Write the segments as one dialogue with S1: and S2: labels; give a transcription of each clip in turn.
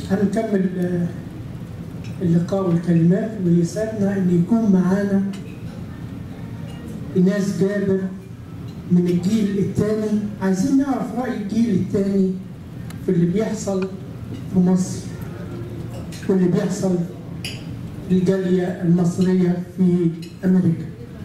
S1: هنكمل آه، اللقاء والكلمات ويسعدنا ان يكون معانا ناس جابر من الجيل الثاني عايزين نعرف راي الجيل الثاني في اللي بيحصل في مصر واللي بيحصل في الجاليه المصريه في امريكا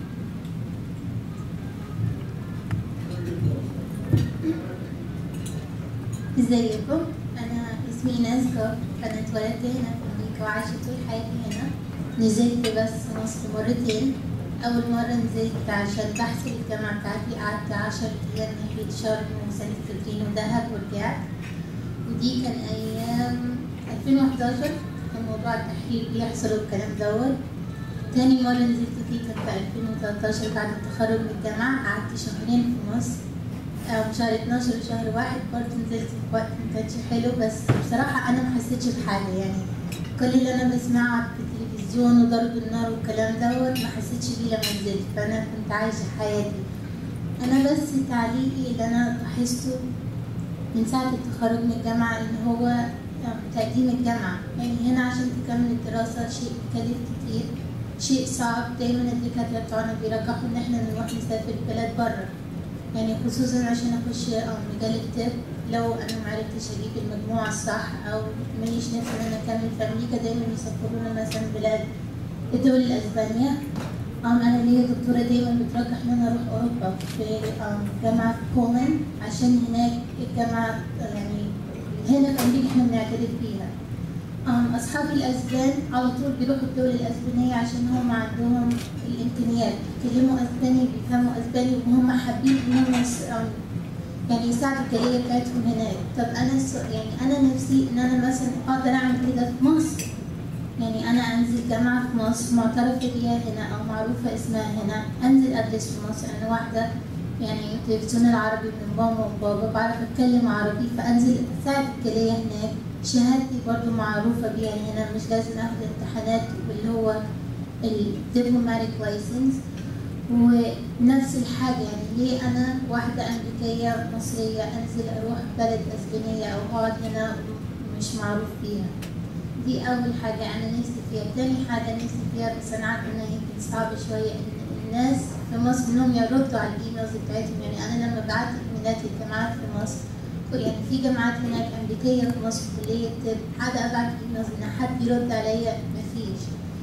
S2: ازيكم انا اسمي نازكا انا اتولدت هنا في امريكا وعايشه طول حياتي هنا نزلت بس مصر مرتين اول مره نزلت عشان بحث الجامعه بتاعتي قعدت عشر ايام ناحيه شرم وسانت كاترين ودهب ورجعت ودي كان ايام 2011 كان موضوع التحرير بيحصل والكلام دوت تاني مرة نزلت فيه كان في 2013 بعد التخرج من الجامعة قعدت شهرين في مصر أو شهر 12 وشهر واحد برضه نزلت في وقت ما كانش حلو بس بصراحة أنا ما حسيتش بحاجة يعني كل اللي أنا بسمعه في التلفزيون وضرب النار والكلام دوت ما حسيتش بيه لما نزلت فأنا كنت عايشة حياتي أنا بس تعليقي اللي أنا لاحظته من ساعة التخرج من الجامعة إن هو تقديم الجامعة يعني هنا عشان تكمل الدراسة شيء مكلف كتير شيء صعب دايما الدكاترة بتوعنا بيرجحوا إن احنا نروح نسافر بلاد بره يعني خصوصا عشان اخش آه، مجال الطب لو انا معرفتش اجيب المجموعة الصح او ماليش نفس ان انا اكمل في امريكا دايما يسافرونا مثلا بلاد الدول الاسبانية um, انا ليا دكتورة دايما بترجح ان انا اروح اوروبا في um, جامعة بولند عشان هناك الجامعة آه، يعني هنا في امريكا احنا بنعترف بيها um, اصحاب الاسبان على طول بيروحوا الدول الاسبانيه عشان هم عندهم الامكانيات بيتكلموا اسباني بيفهموا اسباني وهم حابين انهم يس- um, يعني يساعدوا الكارير بتاعتهم هناك طب انا الس- يعني انا نفسي ان انا مثلا اقدر اعمل كده في مصر يعني انا انزل جامعه في مصر معترف بيها هنا او معروفه اسمها هنا انزل ادرس في مصر انا واحده يعني التلفزيون العربي من ماما وبابا بعرف اتكلم عربي فانزل اساعد الكليه هناك شهادتي برضو معروفة بيها هنا مش لازم اخد امتحانات واللي هو الدبلوماتيك لايسنس ونفس الحاجة يعني ليه أنا واحدة أمريكية مصرية أنزل أروح بلد أسبانية أو أقعد هنا مش معروف فيها دي أول حاجة أنا نفسي فيها تاني حاجة نفسي فيها بس أنا عارفة إنها يمكن صعبة شوية إن الناس في مصر إنهم يردوا على الإيميلز بتاعتهم يعني أنا لما بعت إيميلات للجامعات في مصر يعني في جامعات هناك أمريكية في مصر كلية طب قاعدة أبعت إيميلز إن حد يرد عليا مفيش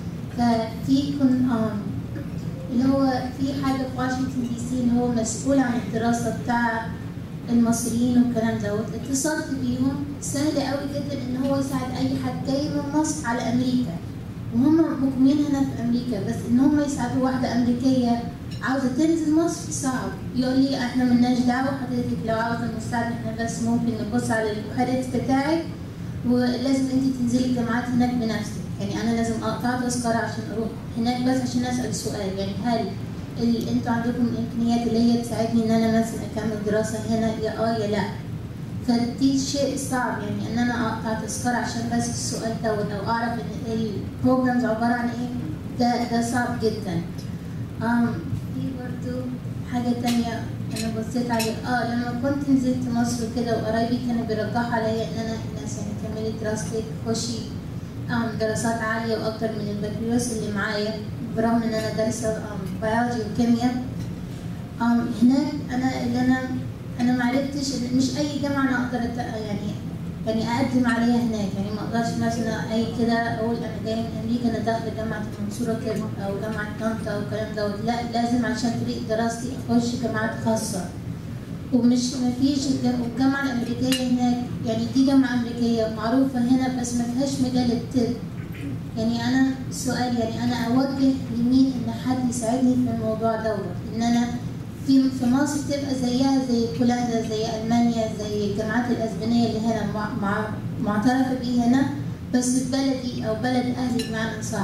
S2: ففي كن آم اللي هو في حاجة في واشنطن دي سي اللي هو مسؤول عن الدراسة بتاع المصريين والكلام دوت اتصلت بيهم سهل قوي جدا ان هو يساعد اي حد جاي من مصر على امريكا وهم مقيمين هنا في امريكا بس ان هم يساعدوا واحده امريكيه عاوزه تنزل مصر صعب يقول لي احنا ملناش دعوه حضرتك لو عاوزه مساعده احنا بس ممكن نبص على الكريدت بتاعك ولازم انت تنزلي الجامعات هناك بنفسك يعني انا لازم اقطع تذكره عشان اروح هناك بس عشان اسال سؤال يعني هل ال- انتوا عندكم الامكانيات اللي هي تساعدني ان انا مثلا اكمل دراسه هنا يا اه يا لا فدي شيء صعب يعني ان انا اقطع تذكره عشان بس السؤال دوت او اعرف ان البروجرامز عباره عن ايه ده ده صعب جدا um, في برضو حاجة تانية أنا بصيت عليه اه لما كنت نزلت مصر وكده وقرايبي كانوا بيرجحوا عليا إن أنا الناس يعني كملي دراستك خشي um, دراسات عالية وأكتر من البكالوريوس اللي معايا برغم إن أنا دارسة um, بيولوجي وكيمياء um, هناك أنا اللي أنا أنا معرفتش إن مش أي جامعة أنا أقدر أت- يعني يعني أقدم عليها هناك يعني ما أقدرش مثلا أي كده أقول أنا جاي من أمريكا أنا داخلة جامعة المنصورة كده أو جامعة طنطا أو الكلام دوت لا لازم عشان طريق دراستي أخش جامعات خاصة ومش مفيش الج- والجامعة الأمريكية هناك يعني دي جامعة أمريكية معروفة هنا بس ما فيهاش مجال الطب يعني أنا سؤال يعني أنا أوجه لمين إن حد يساعدني في الموضوع دوت إن أنا في في مصر تبقى زيها زي بولندا زي ألمانيا زي الجامعات الأسبانية اللي هنا مع مع معترفة بيه هنا بس في بلدي أو بلد أهلي بمعنى صح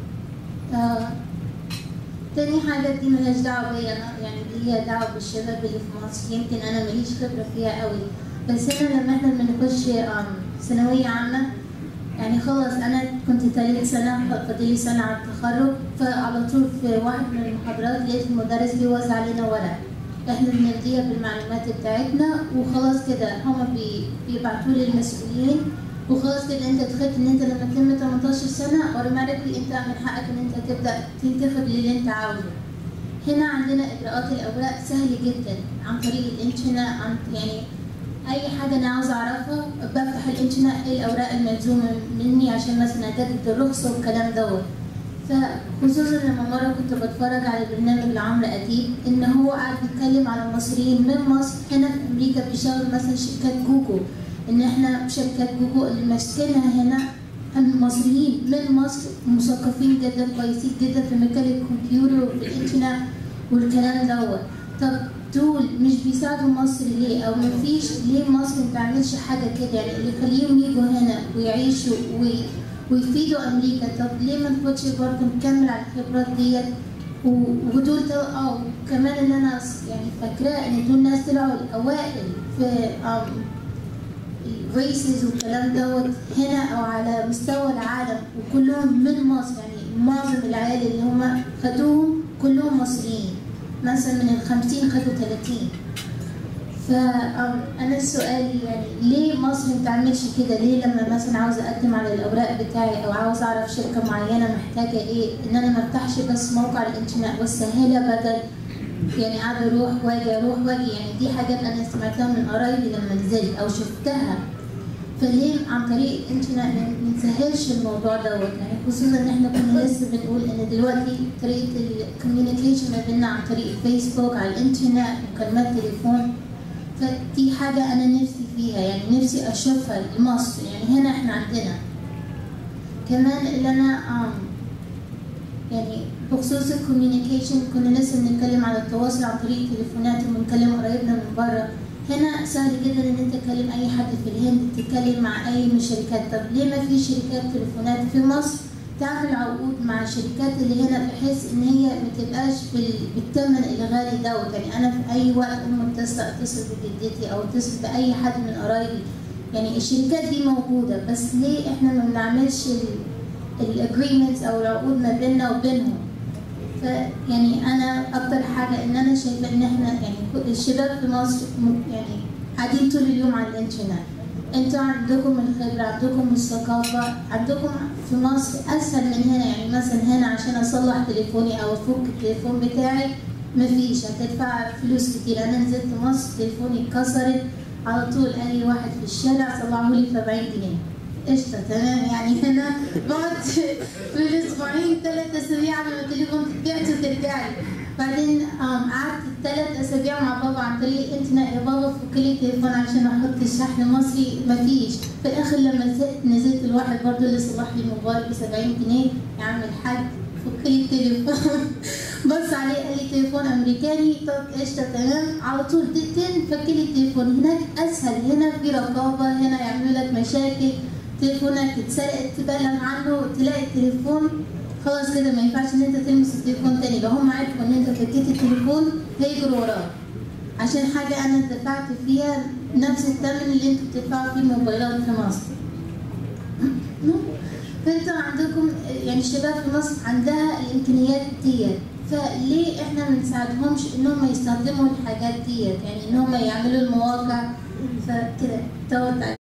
S2: آه تاني حاجة دي ملهاش دعوة بيا أنا يعني دي ليها دعوة بالشباب اللي في مصر يمكن أنا ماليش خبرة فيها قوي بس هنا لما احنا بنخش آم، ثانوية عامة يعني خلاص أنا كنت تالت سنة فاضلي سنة على التخرج فعلى طول في واحد من المحاضرات لقيت المدرس بيوزع علينا ورق احنا بنديها بالمعلومات بتاعتنا وخلاص كده هما بي- بيبعتوا لي المسؤولين وخلاص كده انت دخلت ان انت لما تتم 18 سنه اوتوماتيكلي انت من حقك ان انت تبدا تنتخب للي انت عاوزه هنا عندنا اجراءات الاوراق سهل جدا عن طريق الانترنت عن يعني اي حاجه انا عاوزه اعرفها بفتح الانترنت ايه الاوراق الملزومه مني عشان مثلا اجدد الرخصه والكلام دوت فخصوصا لما مره كنت بتفرج على برنامج لعمرو اديب ان هو قاعد بيتكلم على المصريين من مصر هنا في امريكا بيشتغل مثلا شركات جوجل ان احنا شركات جوجل اللي ماسكينها هنا هم مصريين من مصر مثقفين جدا كويسين جدا في مجال الكمبيوتر والانترنت والكلام دوت طب دول مش بيساعدوا مصر ليه او مفيش ليه مصر ما بتعملش حاجه كده يعني اللي يخليهم يجوا هنا ويعيشوا وي ويفيدوا امريكا طب ليه ما ناخدش برضه نكمل على الخبرات ديت و- ودول طل- اه وكمان ان انا س- يعني فاكراه ان دول ناس طلعوا الاوائل في um, الريسز والكلام دوت هنا او على مستوى العالم وكلهم من مصر يعني معظم العيال اللي هم خدوهم كلهم مصريين مثلا من الخمسين خدوا 30 فأنا سؤالي يعني ليه مصر ما بتعملش كده؟ ليه لما مثلا عاوز اقدم على الاوراق بتاعي او عاوز اعرف شركه معينه محتاجه ايه ان انا ما افتحش بس موقع الانترنت واسهلها بدل يعني قاعده اروح واجي اروح واجي يعني دي حاجات انا سمعتها من قرايبي لما نزلت او شفتها فليه عن طريق الانترنت ما نسهلش الموضوع دوت يعني خصوصا ان احنا كنا لسه بنقول ان دلوقتي طريقه الكوميونيكيشن ما بيننا عن طريق الفيسبوك على الانترنت مكالمات تليفون فدي حاجة أنا نفسي فيها يعني نفسي أشوفها لمصر يعني هنا إحنا عندنا كمان اللي أنا آم يعني بخصوص الكوميونيكيشن كنا لسه بنتكلم على التواصل عن طريق التليفونات وبنكلم قرايبنا من بره هنا سهل جدا ان انت تكلم اي حد في الهند تتكلم مع اي من الشركات طب ليه ما في شركات تليفونات في مصر تعمل عقود مع الشركات اللي هنا بحيث ان هي ما تبقاش بال- بالثمن الغالي دوت يعني انا في اي وقت ام متصله اتصل بجدتي او اتصل باي حد من قرايبي يعني الشركات دي موجوده بس ليه احنا ما بنعملش الاجريمنتس او العقود ما بيننا وبينهم فيعني انا اكتر حاجه ان انا شايفه ان احنا يعني كل- الشباب في مصر م- يعني قاعدين طول اليوم على الانترنت انتوا عندكم الخبره عندكم الثقافه عندكم في مصر اسهل من هنا يعني مثلا هنا عشان اصلح تليفوني او افك التليفون بتاعي مفيش هتدفع فلوس كتير انا نزلت مصر تليفوني اتكسرت على طول اي واحد في الشارع صلحه لي ب 70 جنيه قشطه تمام يعني هنا بقعد في الاسبوعين ثلاث اسابيع على ما التليفون تتبعت وترجع لي بعدين آم، قعدت ثلاث اسابيع مع بابا عن طريق الانترنت يا بابا فك لي تليفون عشان احط الشحن مصري مفيش في الاخر لما زهقت نزلت الواحد برضه اللي صلح لي موبايل ب 70 جنيه يا عم الحاج فك لي التليفون بص عليه قال لي تليفون امريكاني طب قشطه تمام على طول دقيقتين فك لي التليفون هناك اسهل هنا في رقابه هنا يعملوا لك مشاكل تليفونك اتسرق تبلغ عنه تلاقي التليفون خلاص كده ما ينفعش ان انت تلمس التليفون تاني لو هم عرفوا ان انت فكيت التليفون هيجروا وراك عشان حاجة أنا دفعت فيها نفس الثمن اللي انتوا بتدفعوا فيه الموبايلات في مصر. فانتوا عندكم يعني الشباب في مصر عندها الامكانيات ديت فليه احنا ما نساعدهمش ان هم يستخدموا الحاجات ديت يعني ان هم يعملوا المواقع فكده دوت